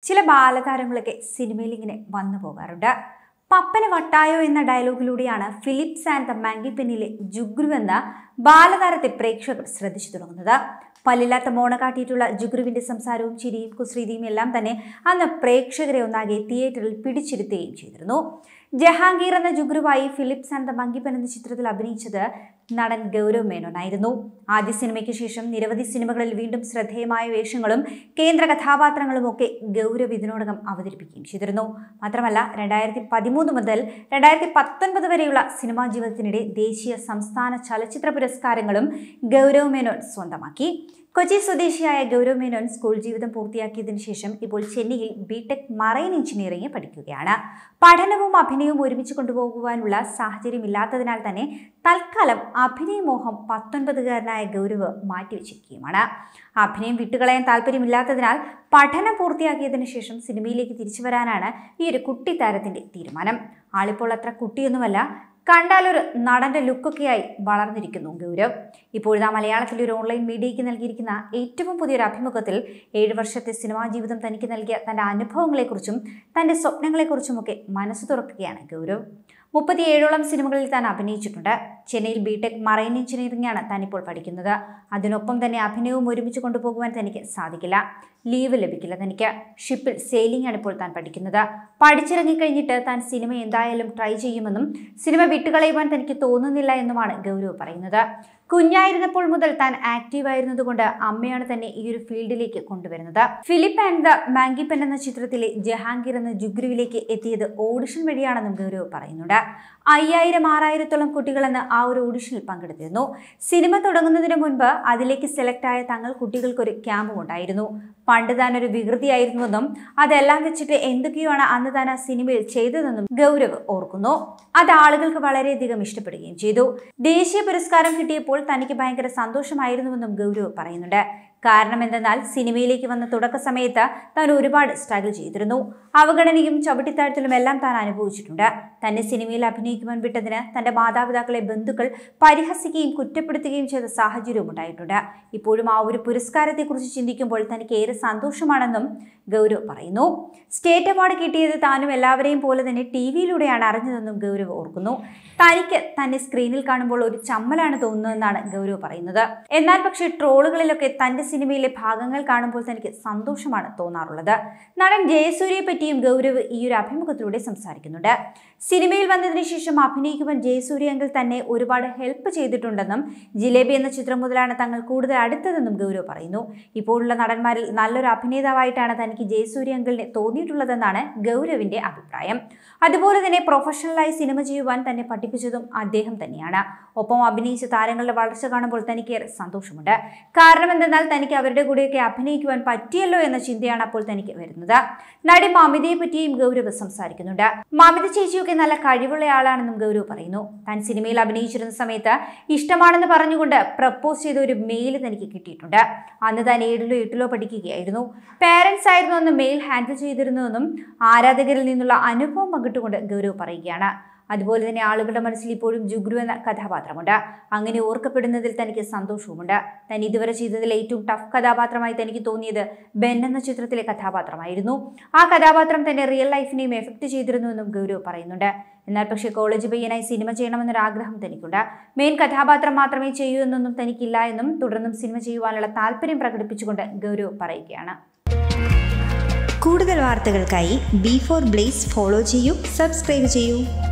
ചില ബാലതാരങ്ങളൊക്കെ സിനിമയിൽ ഇങ്ങനെ വന്നു പോകാറുണ്ട് പപ്പന വട്ടായോ എന്ന ഡയലോഗിലൂടെയാണ് ഫിലിപ്സ് ആൻഡ് ദ മാങ്കിപ്പെന്നിലെ ജുഗ്രു എന്ന ബാലതാരത്തെ പ്രേക്ഷകർ ശ്രദ്ധിച്ചു തുടങ്ങുന്നത് പല്ലില്ലാത്ത മോണ കാട്ടിയിട്ടുള്ള ജുഗ്രുവിന്റെ സംസാരവും ചിരിയും കുസൃതിയും എല്ലാം തന്നെ അന്ന് പ്രേക്ഷകരെ ഒന്നാകെ തിയേറ്ററിൽ പിടിച്ചിരുത്തുകയും ചെയ്തിരുന്നു ജഹാംഗീർ എന്ന ജുഗ്രുവായി ഫിലിപ്സ് ആൻഡ് ദ മങ്കിപ്പൻ എന്ന ചിത്രത്തിൽ അഭിനയിച്ചത് നടൻ ഗൗരവ് മേനോനായിരുന്നു ആദ്യ സിനിമയ്ക്ക് ശേഷം നിരവധി സിനിമകളിൽ വീണ്ടും ശ്രദ്ധേയമായ വേഷങ്ങളും കേന്ദ്ര കഥാപാത്രങ്ങളും ഒക്കെ ഗൗരവ് ഇതിനോടകം അവതരിപ്പിക്കുകയും ചെയ്തിരുന്നു മാത്രമല്ല രണ്ടായിരത്തി പതിമൂന്ന് മുതൽ രണ്ടായിരത്തി പത്തൊൻപത് വരെയുള്ള സിനിമാ ജീവിതത്തിനിടെ ദേശീയ സംസ്ഥാന ചലച്ചിത്ര പുരസ്കാരങ്ങളും ഗൗരവ് മേനോൻ സ്വന്തമാക്കി കൊച്ചി സ്വദേശിയായ ഗൗരവ് മേനോൻ സ്കൂൾ ജീവിതം പൂർത്തിയാക്കിയതിനു ശേഷം ഇപ്പോൾ ചെന്നൈയിൽ ബിടെക് മറൈൻ എഞ്ചിനീയറിംഗ് പഠിക്കുകയാണ് പഠനവും അഭിനയവും ഒരുമിച്ച് കൊണ്ടുപോകുവാനുള്ള സാഹചര്യമില്ലാത്തതിനാൽ തന്നെ തൽക്കാലം അഭിനയമോഹം പത്തൊൻപതുകാരനായ ഗൗരവ് മാറ്റിവെച്ചിരിക്കുകയുമാണ് അഭിനയം വിട്ടുകളയാൻ താല്പര്യമില്ലാത്തതിനാൽ പഠനം പൂർത്തിയാക്കിയതിനു ശേഷം സിനിമയിലേക്ക് തിരിച്ചു വരാനാണ് ഈ ഒരു കുട്ടി താരത്തിന്റെ തീരുമാനം ആളിപ്പോൾ അത്ര കുട്ടിയൊന്നുമല്ല കണ്ടാലൊരു നടന്റെ ലുക്കൊക്കെയായി വളർന്നിരിക്കുന്നു ഗൗരവ് ഇപ്പോഴിതാ മലയാളത്തിലെ ഒരു ഓൺലൈൻ മീഡിയയ്ക്ക് നൽകിയിരിക്കുന്ന ഏറ്റവും പുതിയൊരു അഭിമുഖത്തിൽ ഏഴ് വർഷത്തെ സിനിമാ ജീവിതം തനിക്ക് നൽകിയ തന്റെ അനുഭവങ്ങളെക്കുറിച്ചും തന്റെ സ്വപ്നങ്ങളെക്കുറിച്ചുമൊക്കെ മനസ്സ് തുറക്കുകയാണ് ഗൗരവ് മുപ്പത്തിയേഴോളം സിനിമകളിൽ താൻ അഭിനയിച്ചിട്ടുണ്ട് ചെന്നൈയിൽ ബിടെക് മറൈൻ എഞ്ചിനീയറിംഗ് ആണ് താൻ ഇപ്പോൾ പഠിക്കുന്നത് അതിനൊപ്പം തന്നെ അഭിനയവും ഒരുമിച്ച് കൊണ്ടുപോകുവാൻ തനിക്ക് സാധിക്കില്ല ലീവ് ലഭിക്കില്ല തനിക്ക് ഷിപ്പിൽ സെയിലിംഗ് ആണ് ഇപ്പോൾ താൻ പഠിക്കുന്നത് പഠിച്ചിറങ്ങിക്കഴിഞ്ഞിട്ട് താൻ സിനിമ എന്തായാലും ട്രൈ ചെയ്യുമെന്നും സിനിമ വിട്ടുകളയുവാൻ തനിക്ക് തോന്നുന്നില്ല എന്നുമാണ് ഗൗരവ് പറയുന്നത് കുഞ്ഞായിരുന്നപ്പോൾ മുതൽ താൻ ആക്റ്റീവ് ആയിരുന്നതുകൊണ്ട് അമ്മയാണ് തന്നെ ഈ ഒരു ഫീൽഡിലേക്ക് കൊണ്ടുവരുന്നത് ഫിലിപ്പ് ആൻഡ് ദ മാങ്കിപ്പൻ എന്ന ചിത്രത്തിലെ ജഹാംഗീർ എന്ന ജുഗ്രുവിലേക്ക് എത്തിയത് ഓഡിഷൻ വഴിയാണെന്നും ഗൗരവ് പറയുന്നുണ്ട് അയ്യായിരം ആറായിരത്തോളം കുട്ടികളെന്ന് ആ ഒരു ഓഡിഷനിൽ പങ്കെടുത്തിരുന്നു സിനിമ തുടങ്ങുന്നതിന് മുൻപ് അതിലേക്ക് സെലക്ട് ആയ തങ്ങൾ കുട്ടികൾക്കൊരു ക്യാമ്പും ഉണ്ടായിരുന്നു പണ്ട് താൻ ഒരു വികൃതിയായിരുന്നുവെന്നും അതെല്ലാം വെച്ചിട്ട് എന്തൊക്കെയാണ് അന്ന് താൻ ആ സിനിമയിൽ ചെയ്തതെന്നും ഗൗരവ് ഓർക്കുന്നു അത് ആളുകൾക്ക് വളരെയധികം ഇഷ്ടപ്പെടുകയും ചെയ്തു ദേശീയ പുരസ്കാരം കിട്ടിയപ്പോൾ തനിക്ക് ഭയങ്കര സന്തോഷമായിരുന്നുവെന്നും ഗൗരവ് പറയുന്നുണ്ട് കാരണം എന്തെന്നാൽ സിനിമയിലേക്ക് വന്ന തുടക്ക സമയത്ത് താൻ ഒരുപാട് സ്ട്രഗിൾ ചെയ്തിരുന്നു അവഗണനയും ചവിട്ടിത്താഴ്ത്തലും എല്ലാം താൻ അനുഭവിച്ചിട്ടുണ്ട് തന്നെ സിനിമയിൽ അഭിനയിക്കുവാൻ വിട്ടതിന് തന്റെ മാതാപിതാക്കളെ ബന്ധുക്കൾ പരിഹസിക്കുകയും കുറ്റപ്പെടുത്തുകയും ചെയ്ത സാഹചര്യവും ഉണ്ടായിട്ടുണ്ട് ഇപ്പോഴും ആ ഒരു പുരസ്കാരത്തെക്കുറിച്ച് ചിന്തിക്കുമ്പോൾ തനിക്ക് ഏറെ സന്തോഷമാണെന്നും ഗൗരവ് പറയുന്നു സ്റ്റേറ്റ് അവാർഡ് കിട്ടിയത് താനും എല്ലാവരെയും പോലെ തന്നെ ടി വിയിലൂടെയാണ് അറിഞ്ഞതെന്നും ഗൗരവ് ഓർക്കുന്നു തനിക്ക് തന്നെ സ്ക്രീനിൽ കാണുമ്പോൾ ഒരു ചമ്മലാണ് തോന്നുന്നതെന്നാണ് ഗൗരവ് പറയുന്നത് എന്നാൽ പക്ഷേ ട്രോളുകളിലൊക്കെ തന്റെ സിനിമയിലെ ഭാഗങ്ങൾ കാണുമ്പോൾ തനിക്ക് സന്തോഷമാണ് തോന്നാറുള്ളത് നടൻ ജയസൂര്യയെ പറ്റിയും ഗൗരവ് ഈ ഒരു അഭിമുഖത്തിലൂടെ സംസാരിക്കുന്നുണ്ട് സിനിമയിൽ വന്നതിന് ശേഷം അഭിനയിക്കുവാൻ ജയസൂര്യ എങ്കിൽ തന്നെ ഒരുപാട് ഹെൽപ്പ് ചെയ്തിട്ടുണ്ടെന്നും ജിലേബി എന്ന ചിത്രം മുതലാണ് തങ്ങൾ കൂടുതൽ അടുത്തതെന്നും ഗൗരവ് പറയുന്നു ഇപ്പോഴുള്ള നടന്മാരിൽ നല്ലൊരു അഭിനേതാവായിട്ടാണ് തനിക്ക് ജയസൂര്യ അങ്കിളിനെ തോന്നിയിട്ടുള്ളതെന്നാണ് ഗൗരവിന്റെ അഭിപ്രായം അതുപോലെ തന്നെ പ്രൊഫഷണലായി സിനിമ ചെയ്യുവാൻ തന്നെ പഠിപ്പിച്ചതും അദ്ദേഹം തന്നെയാണ് ഒപ്പം അഭിനയിച്ച താരങ്ങളുടെ വളർച്ച കാണുമ്പോൾ തനിക്ക് ഏറെ സന്തോഷമുണ്ട് കാരണം എന്തെന്നാൽ തനിക്ക് അവരുടെ കൂടെയൊക്കെ അഭിനയിക്കുവാൻ പറ്റിയല്ലോ എന്ന ചിന്തയാണ് അപ്പോൾ തനിക്ക് വരുന്നത് നടി മമിതയെ പറ്റിയും ഗൗരവ് സംസാരിക്കുന്നുണ്ട് മമിത ചേച്ചിയൊക്കെ നല്ല കഴിവുള്ള ആളാണെന്നും ഗൗരവ് പറയുന്നു താൻ സിനിമയിൽ അഭിനയിച്ചിരുന്ന സമയത്ത് ഇഷ്ടമാണെന്ന് പറഞ്ഞുകൊണ്ട് പ്രപ്പോസ് ചെയ്ത ഒരു മെയിൽ തനിക്ക് കിട്ടിയിട്ടുണ്ട് അന്ന് താൻ ഏഴിലോ എട്ടിലോ പഠിക്കുകയായിരുന്നു പേരൻസ് ആയിരുന്നു അന്ന് മെയിൽ ഹാൻഡിൽ ചെയ്തിരുന്നുവെന്നും ആരാധകരിൽ നിന്നുള്ള അനുഭവം പങ്കിട്ടുകൊണ്ട് ഗൗരവ് പറയുകയാണ് അതുപോലെ തന്നെ ആളുകളുടെ മനസ്സിൽ ഇപ്പോഴും ജുഗ്രു എന്ന കഥാപാത്രമുണ്ട് അങ്ങനെ ഓർക്കപ്പെടുന്നതിൽ തനിക്ക് സന്തോഷവുമുണ്ട് താൻ ഇതുവരെ ചെയ്തതിൽ ഏറ്റവും ടഫ് കഥാപാത്രമായി തനിക്ക് തോന്നിയത് ബെൻ എന്ന ചിത്രത്തിലെ കഥാപാത്രമായിരുന്നു ആ കഥാപാത്രം തന്നെ റിയൽ ലൈഫിനെയും എഫക്ട് ചെയ്തിരുന്നുവെന്നും ഗൗരവ് പറയുന്നുണ്ട് എന്നാൽ പക്ഷേ കോളേജ് പയ്യനായി സിനിമ ചെയ്യണമെന്നൊരു ആഗ്രഹം തനിക്കുണ്ട് മെയിൻ കഥാപാത്രം മാത്രമേ ചെയ്യൂ എന്നൊന്നും തനിക്കില്ല എന്നും തുടർന്നും സിനിമ ചെയ്യുവാനുള്ള താല്പര്യം പ്രകടിപ്പിച്ചുകൊണ്ട് ഗൗരവ് പറയുകയാണ് കൂടുതൽ വാർത്തകൾക്കായി ബി ഫോർ ബ്ലേസ് ഫോളോ ചെയ്യൂ സബ്സ്ക്രൈബ് ചെയ്യൂ